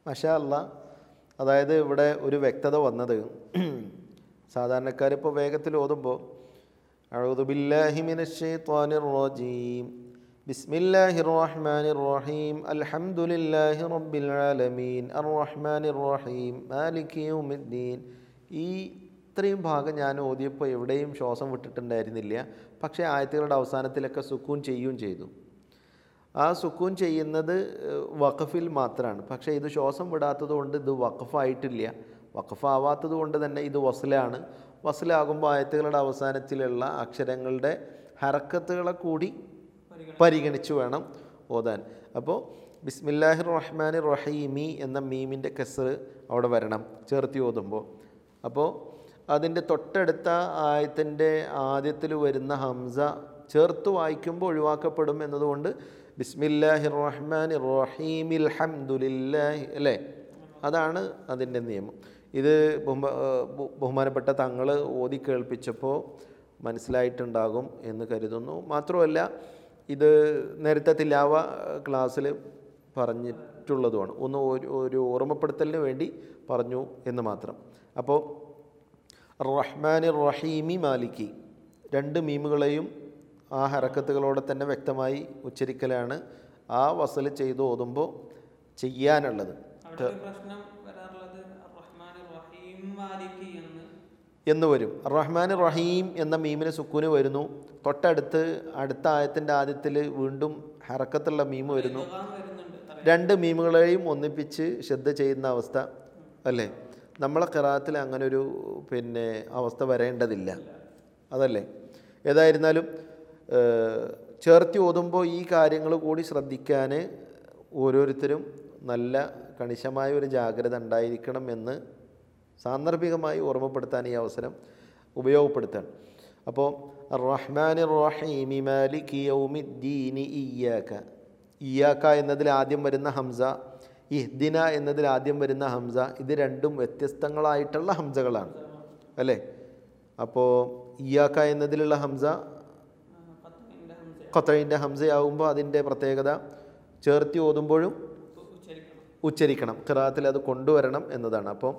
മഷാ അല്ല അതായത് ഇവിടെ ഒരു വ്യക്തത വന്നത് സാധാരണക്കാരിപ്പോൾ വേഗത്തിൽ ഓതുമ്പോൾ അഊദു ബില്ലാഹി മിനശ് ശൈത്വാനിർ റജീം ബിസ്മില്ലാഹിർ റഹ്മാനിർ റഹീം അൽഹംദുലില്ലാഹി റബ്ബിൽ ആലമീൻ അർറഹ്മാനിർ റഹീം മാലികി യൗമിദ്ദീൻ ഈ ഇത്രയും ഭാഗം ഞാൻ ഓതിയപ്പോൾ എവിടെയും ശ്വാസം വിട്ടിട്ടുണ്ടായിരുന്നില്ല പക്ഷേ ആയത്തുകളുടെ അവസാനത്തിലൊക്കെ സുക്കൂൻ ചെയ്യുകയും ചെയ്തു ആ സുക്കൂൻ ചെയ്യുന്നത് ഏഹ്, വഖഫിൽ മാത്രമാണ് പക്ഷേ ഇത് ശ്വാസം വിടാത്തത് കൊണ്ട് ഇത് വഖഫായിട്ടില്ല വഖഫാവാത്തത് കൊണ്ട് തന്നെ ഇത് വസലാണ് വസലാകുമ്പോൾ ആയത്തുകളുടെ അവസാനത്തിലുള്ള അക്ഷരങ്ങളുടെ ഹറക്കത്തുകളെ കൂടി പരിഗണിച്ച് വേണം ഓതാൻ അപ്പോൾ ബിസ്മില്ലാഹിർ റഹ്മാൻ റഹീമി എന്ന മീമിൻ്റെ കസർ അവിടെ വരണം ചേർത്തി ഓതുമ്പോൾ അപ്പോൾ അതിൻ്റെ തൊട്ടടുത്ത ആയത്തിൻ്റെ ആദ്യത്തിൽ വരുന്ന ഹംസ ചേർത്ത് വായിക്കുമ്പോൾ ഒഴിവാക്കപ്പെടും എന്നതുകൊണ്ട് ബിസ്മില്ലാഹിർ റഹ്മാൻ റഹീമിൽ ഹംദുലില്ലാഹി അല്ലേ അതാണ് അതിൻ്റെ നിയമം ഇത് ബഹുമ ബഹു- ബഹുമാനപ്പെട്ട തങ്ങൾ ഓതി കേൾപ്പിച്ചപ്പോൾ മനസ്സിലായിട്ടുണ്ടാകും എന്ന് കരുതുന്നു മാത്രമല്ല ഇത് നേരത്തെ തിലാവ ക്ലാസ്സിൽ പറഞ്ഞിട്ടുള്ളതുമാണ് ഒന്ന് ഒരു ഒരു ഓർമ്മപ്പെടുത്തലിന് വേണ്ടി പറഞ്ഞു എന്ന് മാത്രം അപ്പോൾ റഹ്മാൻ റഹീമി മാലിക്കി രണ്ട് മീമുകളെയും ആ ഹറക്കത്തുകളോടെ തന്നെ വ്യക്തമായി ഉച്ചരിക്കലാണ് ആ വസൽ ചെയ്ത് ഓതുമ്പോൾ ചെയ്യാനുള്ളത് അവിടെ ഒരു പ്രശ്നം വരാറുള്ളത് റഹ്മാൻ റഹീം മാലിക്കി എന്ന് എന്ന് വരും റഹ്മാൻ റഹീം എന്ന മീമിന് സുക്കൂന് വരുന്നു തൊട്ടടുത്ത് അടുത്ത ആയത്തിൻ്റെ ആദ്യത്തിൽ വീണ്ടും ഹറക്കത്തുള്ള മീം വരുന്നു ഇദ്ഗാം വരുന്നുണ്ട് തല- രണ്ട് മീമുകളെയും ഒന്നിപ്പിച്ച് ശ്രദ്ധ ചെയ്യുന്ന അവസ്ഥ അല്ലേ നമ്മളെ കിറാത്തിൽ അങ്ങനെ ഒരു പിന്നെ അവസ്ഥ വരേണ്ടതില്ല അതല്ലേ ഏതായിരുന്നാലും ഏഹ്, ചേർത്തി ഓതുമ്പോൾ ഈ കാര്യങ്ങൾ കൂടി ശ്രദ്ധിക്കാൻ ഓരോരുത്തരും നല്ല കണിശമായ ഒരു ജാഗ്രത ഉണ്ടായിരിക്കണം എന്ന് സാന്ദർഭികമായി ഓർമ്മപ്പെടുത്താൻ ഈ അവസരം ഉപയോഗപ്പെടുത്താൻ അപ്പോൾ റഹ്മാൻ റഹീമി മാലിക് യൗമിദ്ദീനി ഇയ്യാക്ക ഇയാക്ക എന്നതിൽ ആദ്യം വരുന്ന ഹംസ ഇഹ്ദിന എന്നതിൽ ആദ്യം വരുന്ന ഹംസ ഇത് രണ്ടും വ്യത്യസ്തങ്ങളായിട്ടുള്ള ഹംസകളാണ് അല്ലേ അപ്പോൾ ഇയാക്ക എന്നതിലുള്ള ഹംസ ആ, പത്തിന്റെ ഹംസ ഖത്തറിൻ്റെ ഹംസയാകുമ്പോൾ അതിൻ്റെ പ്രത്യേകത ചേർത്തി ഓതുമ്പോഴും ഉ- ഉച്ചരിക്കണം ഉച്ചരിക്കണം ഖിറാത്തിൽ അത് കൊണ്ടുവരണം എന്നതാണ് അപ്പോൾ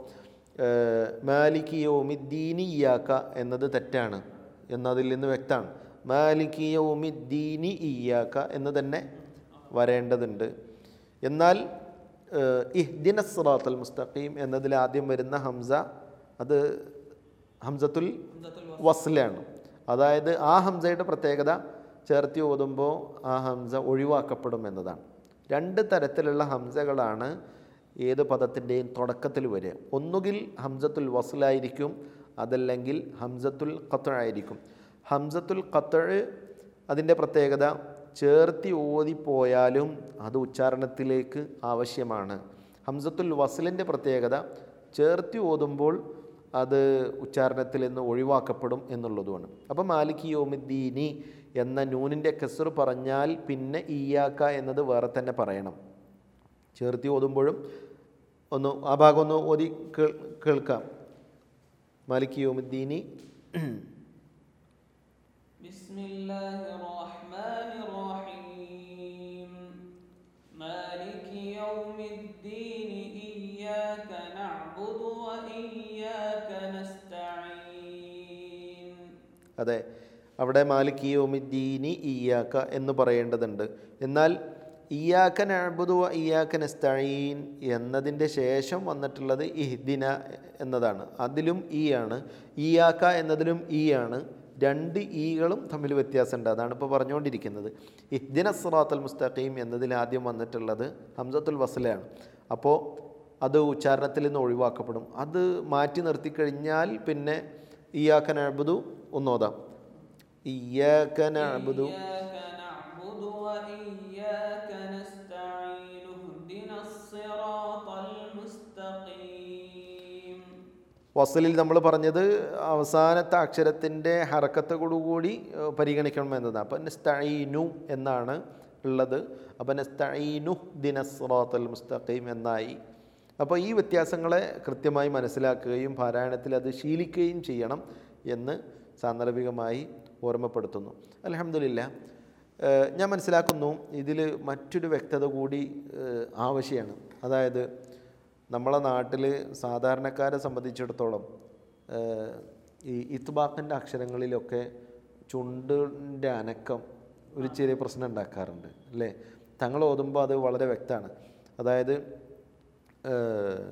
മാലിക് യൗമിദ്ദീനി ഇയാക്ക എന്നത് തെറ്റാണ് എന്നതിൽ നിന്ന് വ്യക്തമാണ് മാലിക് യൗമിദ്ദീനി ഇയാക്ക എന്ന് തന്നെ വരേണ്ടതുണ്ട് എന്നാൽ ഇഹ്ദിന സിറാത്തൽ മുസ്തഖീം എന്നതിൽ ആദ്യം വരുന്ന ഹംസ അത് ഹംസത്തുൽ ഹംസത്തുൽ വസ്ലാണ് അതായത് ആ ഹംസയുടെ പ്രത്യേകത ചേർത്തി ഓതുമ്പോൾ ആ ഹംസ ഒഴിവാക്കപ്പെടും എന്നതാണ് രണ്ട് തരത്തിലുള്ള ഹംസകളാണ് ഏത് പദത്തിൻ്റെയും തുടക്കത്തിൽ വരിക ഒന്നുകിൽ ഹംസത്തുൽ വസ്ലായിരിക്കും അതല്ലെങ്കിൽ ഹംസത്തുൽ ഖത്തഴായിരിക്കും ഹംസത്തുൽ ഖത്തഴ് അതിൻ്റെ പ്രത്യേകത ചേർത്തി ഓതിപ്പോയാലും അത് ഉച്ചാരണത്തിലേക്ക് ആവശ്യമാണ് ഹംസത്തുൽ വസ്ലിൻ്റെ പ്രത്യേകത ചേർത്തി ഓതുമ്പോൾ അത് ഉച്ചാരണത്തിൽ നിന്ന് ഒഴിവാക്കപ്പെടും എന്നുള്ളതുമാണ് അപ്പം മാലിക് യോമിദ്ദീനി എന്ന നൂനിൻ്റെ കെസർ പറഞ്ഞാൽ പിന്നെ ഇയാക്ക എന്നത് വേറെ തന്നെ പറയണം ചേർത്തി ഓതുമ്പോഴും ഒന്ന് ആ ഭാഗം ഒന്ന് ഓതി കേൾ കേൾക്കാം മാലിക് യോമിദ്ദീനി بسم الله الرحمن الرحيم مالك يوم الدين إياك نعبد وإياك نستعين അതെ അവിടെ മാലിക് യോമിദ്ദീനി ഇയാക്ക എന്ന് പറയേണ്ടതുണ്ട് എന്നാൽ ഇയാക്ക നഅ്ബുദു വ ഇയാക്ക നസ്തഈൻ എന്നതിൻ്റെ ശേഷം വന്നിട്ടുള്ളത് ഇഹ്ദിന എന്നതാണ് അതിലും ഈ ആണ് ഇയാക്ക എന്നതിലും ഈ ആണ് രണ്ട് ഈകളും തമ്മിൽ വ്യത്യാസമുണ്ട് അതാണ് ഇപ്പോൾ പറഞ്ഞുകൊണ്ടിരിക്കുന്നത് ഇഹ്ദിന സിറാത്തുൽ മുസ്തഖീം എന്നതിൽ ആദ്യം വന്നിട്ടുള്ളത് ഹംസത്തുൽ വസ്ലയാണ് അപ്പോൾ അത് ഉച്ചാരണത്തിൽ നിന്ന് ഒഴിവാക്കപ്പെടും അത് മാറ്റി നിർത്തിക്കഴിഞ്ഞാൽ പിന്നെ ഇയാക്ക നഅ്ബുദു ഒന്നോതാം ഇയാക്ക നഅ്ബുദു إياك نعبد وإياك نستعين اهدنا الصراط المستقيم വസലിൽ നമ്മൾ പറഞ്ഞത് അവസാനത്തെ അക്ഷരത്തിൻ്റെ ഹറക്കത്തോടുകൂടി ഏഹ്, പരിഗണിക്കണം എന്നതാണ് അപ്പം നസ്തഈനു എന്നാണ് ഉള്ളത് അപ്പം നസ്തഈനു ദിനസ്റാത്തൽ മുസ്തഖീം എന്നായി അപ്പോൾ ഈ വ്യത്യാസങ്ങളെ കൃത്യമായി മനസ്സിലാക്കുകയും പാരായണത്തിൽ അത് ശീലിക്കുകയും ചെയ്യണം എന്ന് സാന്ദർഭികമായി ഓർമ്മപ്പെടുത്തുന്നു അലഹമില്ല ഞാൻ മനസ്സിലാക്കുന്നു ഇതിൽ മറ്റൊരു വ്യക്തത കൂടി ഏഹ്, ആവശ്യമാണ് അതായത് നമ്മളെ നാട്ടിൽ സാധാരണക്കാരെ സംബന്ധിച്ചിടത്തോളം ഏഹ്, ഈ ഇത്ബാക്കിൻ്റെ അക്ഷരങ്ങളിലൊക്കെ ചുണ്ടിൻ്റെ അനക്കം ഒരു ചെറിയ പ്രശ്നം ഉണ്ടാക്കാറുണ്ട് അല്ലേ തങ്ങൾ ഓതുമ്പോൾ അത് വളരെ വ്യക്തമാണ് അതായത് ഏഹ്,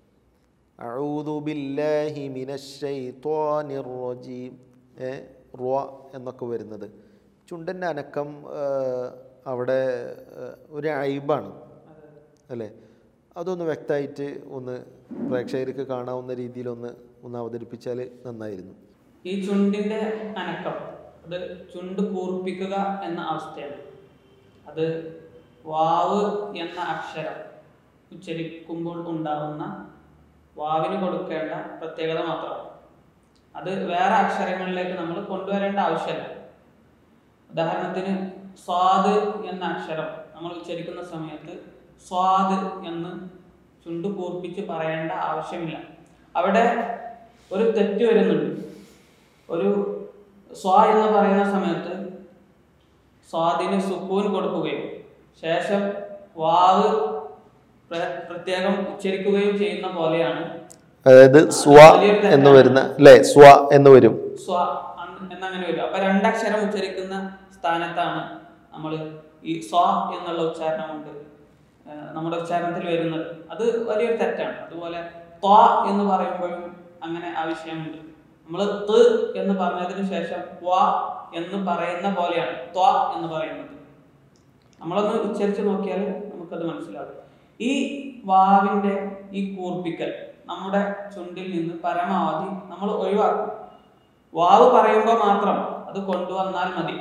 അഊദു ബില്ലാഹി മിനശ്ശൈത്വാനിർ റജീം ഏ റുവ എന്നൊക്കെ വരുന്നത് ചുണ്ടൻ്റെ അനക്കം ആ, അവിടെ ആ, ഒരു അയിബാണ് അല്ലേ അതൊന്ന് വ്യക്തമായിട്ട് ഒന്ന് പ്രേക്ഷകർക്ക് കാണാവുന്ന രീതിയിലൊന്ന് ഒന്ന് അവതരിപ്പിച്ചാൽ നന്നായിരുന്നു ഈ ചുണ്ടിന്റെ അനക്കം അത് ചുണ്ട് കൂർപ്പിക്കുക എന്ന അവസ്ഥയാണ് അത് വാവ് എന്ന അക്ഷരം ഉച്ചരിക്കുമ്പോൾ ഉണ്ടാവുന്ന വാവിന് കൊടുക്കേണ്ട പ്രത്യേകത മാത്രമാണ് അത് വേറെ അക്ഷരങ്ങളിലേക്ക് നമ്മൾ കൊണ്ടുവരേണ്ട ആവശ്യമില്ല ഉദാഹരണത്തിന് സ്വാദ് എന്ന അക്ഷരം നമ്മൾ ഉച്ചരിക്കുന്ന സമയത്ത് സ്വാദ് എന്ന് ചുണ്ട് കൂർപ്പിച്ച് പറയേണ്ട ആവശ്യമില്ല അവിടെ ഒരു തെറ്റ് വരുന്നുണ്ട് ഒരു സ്വാ എന്ന് പറയുന്ന സമയത്ത് സ്വാദിന് സുക്കൂൻ കൊടുക്കുകയും ശേഷം വാവ് പ്ര- പ്രത്യേകം ഉച്ചരിക്കുകയും ചെയ്യുന്ന പോലെയാണ് അതായത് സ്വ എന്ന് വരുന്ന അല്ലേ സ്വ എന്ന് വരും സ്വ അന്ന് എന്നങ്ങനെ വരും അപ്പൊ രണ്ടക്ഷരം ഉച്ചരിക്കുന്ന സ്ഥാനത്താണ് നമ്മൾ ഈ സ്വ എന്നുള്ള ഉച്ചാരണം കൊണ്ട് ആ, നമ്മുടെ ഉച്ചാരണത്തിൽ വരുന്നത് അത് വലിയൊരു തെറ്റാണ് അതുപോലെ ത്വ എന്ന് പറയുമ്പോഴും അങ്ങനെ ആവശ്യമുണ്ട് നമ്മൾ ത് എന്ന് പറഞ്ഞതിന് ശേഷം വ എന്ന് പറയുന്ന പോലെയാണ് ത്വ എന്ന് പറയുന്നത് നമ്മളൊന്ന് ഉച്ചരിച്ച് നോക്കിയാൽ നമുക്കത് മനസ്സിലാവും ഈ വാവിന്റെ ഈ കൂർപ്പിക്കൽ നമ്മുടെ ചുണ്ടിൽ നിന്ന് പരമാവധി നമ്മൾ ഒഴിവാക്കും വാവ് പറയുമ്പോൾ മാത്രം അത് കൊണ്ടുവന്നാൽ മതി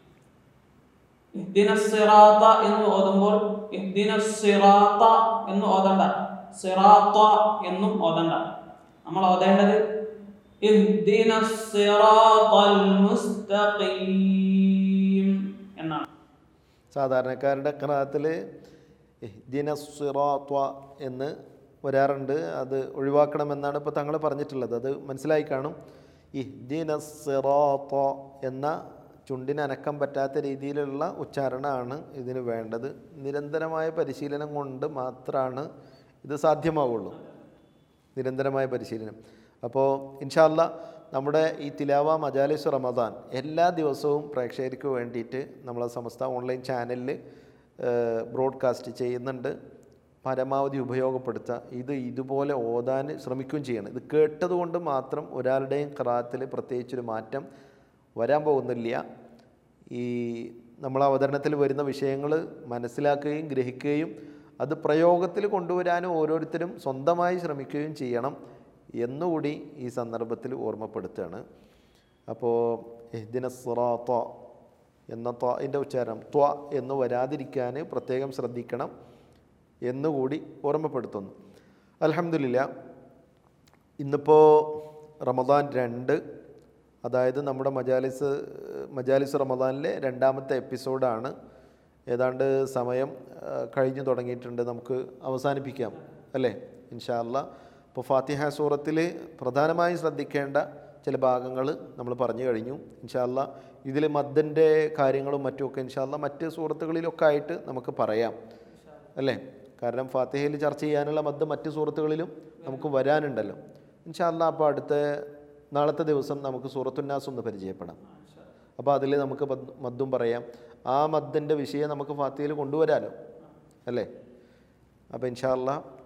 ഇഹ്ദിന സിറാത്ത എന്ന് ഓതുമ്പോൾ ഇഹ്ദിന സിറാത്ത എന്ന് ഓതണ്ട സിറാത്ത എന്നും ഓതണ്ട നമ്മൾ ഓതേണ്ടത് ഇഹ്ദിന സിറാത്തൽ മുസ്തഖീം എന്നാണ് സാധാരണക്കാരുടെ ക്രാത്തിൽ ദിനസ്വ എന്ന് വരാറുണ്ട് അത് ഒഴിവാക്കണമെന്നാണ് ഇപ്പോൾ തങ്ങൾ പറഞ്ഞിട്ടുള്ളത് അത് മനസ്സിലായി കാണും ഇഹ്ദിനസ്വ എന്ന ചുണ്ടിന് അനക്കം പറ്റാത്ത രീതിയിലുള്ള ഉച്ചാരണമാണ് ഇതിന് വേണ്ടത് നിരന്തരമായ പരിശീലനം കൊണ്ട് മാത്രമാണ് ഇത് സാധ്യമാവുള്ളൂ നിരന്തരമായ പരിശീലനം അപ്പോൾ ഇൻഷാല്ല നമ്മുടെ ഈ തിലാവ മജാലിസ് റമദാൻ എല്ലാ ദിവസവും പ്രേക്ഷകർക്ക് വേണ്ടിയിട്ട് നമ്മളെ സമസ്ത ഓൺലൈൻ ചാനലിൽ ബ്രോഡ്കാസ്റ്റ് ചെയ്യുന്നുണ്ട് പരമാവധി ഉപയോഗപ്പെടുത്തുക ഇത് ഇതുപോലെ ഓതാൻ ശ്രമിക്കുകയും ചെയ്യണം ഇത് കേട്ടതുകൊണ്ട് മാത്രം ഒരാളുടെയും ഖറാത്തിൽ പ്രത്യേകിച്ചൊരു മാറ്റം വരാൻ പോകുന്നില്ല ഈ നമ്മൾ അവതരണത്തിൽ വരുന്ന വിഷയങ്ങൾ മനസ്സിലാക്കുകയും ഗ്രഹിക്കുകയും അത് പ്രയോഗത്തിൽ കൊണ്ടുവരാനും ഓരോരുത്തരും സ്വന്തമായി ശ്രമിക്കുകയും ചെയ്യണം എന്നുകൂടി ഈ സന്ദർഭത്തിൽ ഓർമ്മപ്പെടുത്തുകയാണ് അപ്പോൾ എഹ്ദിന സിറാത്ത എന്ന ത്വൻ്റെ ഉച്ചാരണം ത്വ എന്ന് വരാതിരിക്കാൻ പ്രത്യേകം ശ്രദ്ധിക്കണം എന്നുകൂടി ഓർമ്മപ്പെടുത്തുന്നു അലഹമില്ല ഇന്നിപ്പോൾ റമദാൻ രണ്ട് അതായത് നമ്മുടെ മജാലിസ് മജാലിസ് റമദാനിലെ രണ്ടാമത്തെ എപ്പിസോഡാണ് ഏതാണ്ട് സമയം ആ, കഴിഞ്ഞു തുടങ്ങിയിട്ടുണ്ട് നമുക്ക് അവസാനിപ്പിക്കാം അല്ലേ ഇൻഷാല്ല ഇപ്പോൾ ഫാത്തിഹ സൂറത്തിൽ പ്രധാനമായും ശ്രദ്ധിക്കേണ്ട ചില ഭാഗങ്ങൾ നമ്മൾ പറഞ്ഞു കഴിഞ്ഞു ഇൻഷാല്ല ഇതിൽ മദ്ദിൻ്റെ കാര്യങ്ങളും മറ്റുമൊക്കെ ഇൻഷാല്ല മറ്റ് സൂറത്തുകളിലൊക്കെ ആയിട്ട് നമുക്ക് പറയാം അല്ലേ കാരണം ഫാത്തിഹയിൽ ചർച്ച ചെയ്യാനുള്ള മദ് മറ്റ് സൂറത്തുകളിലും നമുക്ക് വരാനുണ്ടല്ലോ ഇൻഷാല്ല അപ്പോൾ അടുത്ത നാളത്തെ ദിവസം നമുക്ക് സൂറത്തുന്നാസ് ഒന്ന് പരിചയപ്പെടാം അപ്പോൾ അതിൽ നമുക്ക് മദ്- മദ്ദും പറയാം ആ മദ്ദിൻ്റെ വിഷയം നമുക്ക് ഫാത്തിഹയിൽ കൊണ്ടുവരാമല്ലോ അല്ലേ അപ്പോൾ ഇൻഷാല്ല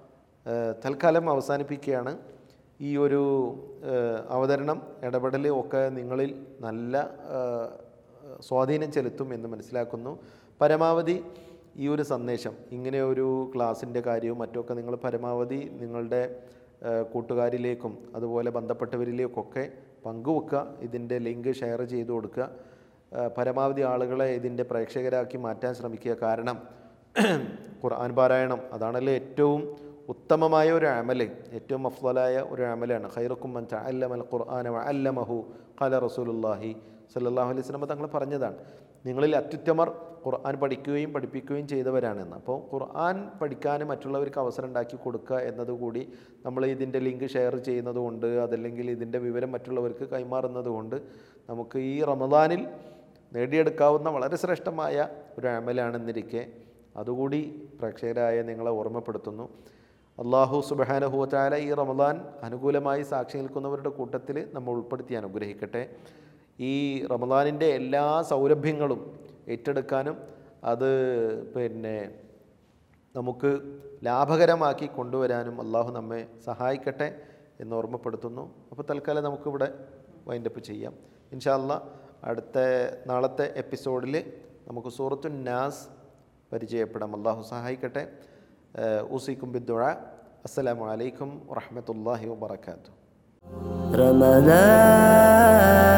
തൽക്കാലം അവസാനിപ്പിക്കുകയാണ് ഈ ഒരു ഏഹ്, അവതരണം ഇടപെടൽ ഒക്കെ നിങ്ങളിൽ നല്ല ഏഹ്, സ്വാധീനം ചെലുത്തും എന്ന് മനസ്സിലാക്കുന്നു പരമാവധി ഈ ഒരു സന്ദേശം ഇങ്ങനെ ഒരു ക്ലാസ്സിൻ്റെ കാര്യവും മറ്റുമൊക്കെ നിങ്ങൾ പരമാവധി നിങ്ങളുടെ ഏഹ്, കൂട്ടുകാരിലേക്കും അതുപോലെ ബന്ധപ്പെട്ടവരിലേക്കൊക്കെ പങ്കുവെക്കുക ഇതിൻ്റെ ലിങ്ക് ഷെയർ ചെയ്ത് കൊടുക്കുക ഏഹ്, പരമാവധി ആളുകളെ ഇതിൻ്റെ പ്രേക്ഷകരാക്കി മാറ്റാൻ ശ്രമിക്കുക കാരണം ഖുർആൻ പാരായണം അതാണല്ലോ ഏറ്റവും ഉത്തമമായ ഒരു അമല് ഏറ്റവും അഫ്ലായ ഒരു അമലാണ് ഖൈറുക്കും മൻ തഅല്ലമൽ ഖുർആന വ അല്ലമഹു ഖാല റസൂലുള്ളാഹി സല്ലല്ലാഹു അലൈഹി വസല്ലം തങ്ങൾ പറഞ്ഞതാണ് നിങ്ങളിൽ അത്യുത്തമർ ഖുർആൻ പഠിക്കുകയും പഠിപ്പിക്കുകയും ചെയ്തവരാണെന്ന് അപ്പോൾ ഖുർആൻ പഠിക്കാൻ മറ്റുള്ളവർക്ക് അവസരം ഉണ്ടാക്കി കൊടുക്കുക എന്നതുകൂടി നമ്മൾ ഇതിൻ്റെ ലിങ്ക് ഷെയർ ചെയ്യുന്നത് കൊണ്ട് അതല്ലെങ്കിൽ ഇതിൻ്റെ വിവരം മറ്റുള്ളവർക്ക് കൈമാറുന്നത് കൊണ്ട് നമുക്ക് ഈ റമദാനിൽ നേടിയെടുക്കാവുന്ന വളരെ ശ്രേഷ്ഠമായ ഒരു അമലാണെന്നിരിക്കെ അതുകൂടി പ്രേക്ഷകരായ നിങ്ങളെ ഓർമ്മപ്പെടുത്തുന്നു അള്ളാഹു സുബഹാനഹുവറ്റാല ഈ റമദാൻ അനുകൂലമായി സാക്ഷി നിൽക്കുന്നവരുടെ കൂട്ടത്തിൽ നമ്മൾ ഉൾപ്പെടുത്തി അനുഗ്രഹിക്കട്ടെ ഈ റമദാനിൻ്റെ എല്ലാ സൗലഭ്യങ്ങളും ഏറ്റെടുക്കാനും അത് പിന്നെ നമുക്ക് ലാഭകരമാക്കി കൊണ്ടുവരാനും അള്ളാഹു നമ്മെ സഹായിക്കട്ടെ എന്ന് ഓർമ്മപ്പെടുത്തുന്നു അപ്പോൾ തൽക്കാലം നമുക്കിവിടെ വൈൻഡപ്പ് ചെയ്യാം ഇൻഷാല്ല അടുത്ത നാളത്തെ എപ്പിസോഡിൽ നമുക്ക് സൂറത്തു നാസ് പരിചയപ്പെടാം അള്ളാഹു സഹായിക്കട്ടെ ഊസിക്കും ബിദ്ദുഴ അസ്സലാമു അലൈക്കും വറഹമത്തല്ലാഹി വാബർക്കാത്തു رمضان